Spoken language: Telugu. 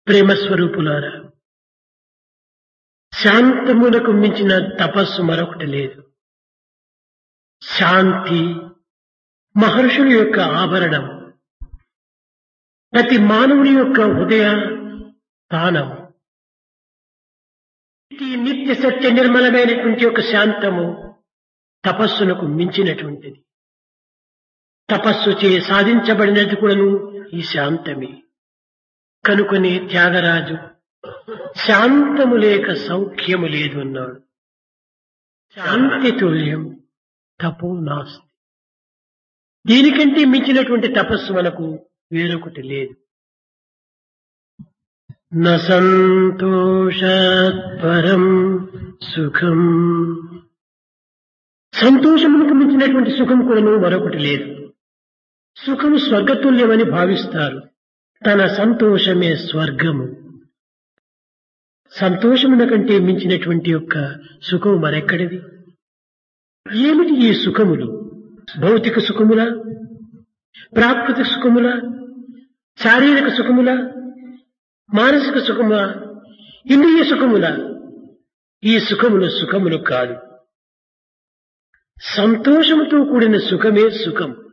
ప్రేమస్వరూపులారా శాంతమునకు మించిన తపస్సు మరొకటి లేదు శాంతి మహర్షుల యొక్క ఆభరణం ప్రతి మానవుని యొక్క హృదయ స్థానం ఈ నిత్య సత్య నిర్మలమైనటువంటి యొక్క శాంతము తపస్సునకు మించినటువంటిది తపస్సు చే సాధించబడినది కూడాను ఈ శాంతమే కనుకొని త్యాగరాజు శాంతము లేక సౌఖ్యము లేదు అన్నాడు శాంతి తుల్యం తపో నాస్తి దీనికంటే మించినటువంటి తపస్సు మనకు వేరొకటి లేదు సంతోషాత్ పరం సుఖం సంతోషములకు మించినటువంటి సుఖం కూడాను మరొకటి లేదు సుఖము స్వర్గతుల్యమని భావిస్తారు తన సంతోషమే స్వర్గము సంతోషమున కంటే మించినటువంటి యొక్క సుఖము మరెక్కడిది ఏమిటి ఈ సుఖములు భౌతిక సుఖములా ప్రాకృతిక సుఖములా శారీరక సుఖములా మానసిక సుఖములా ఇంద్రియ సుఖములా ఈ సుఖములు సుఖములు కాదు సంతోషముతో కూడిన సుఖమే సుఖం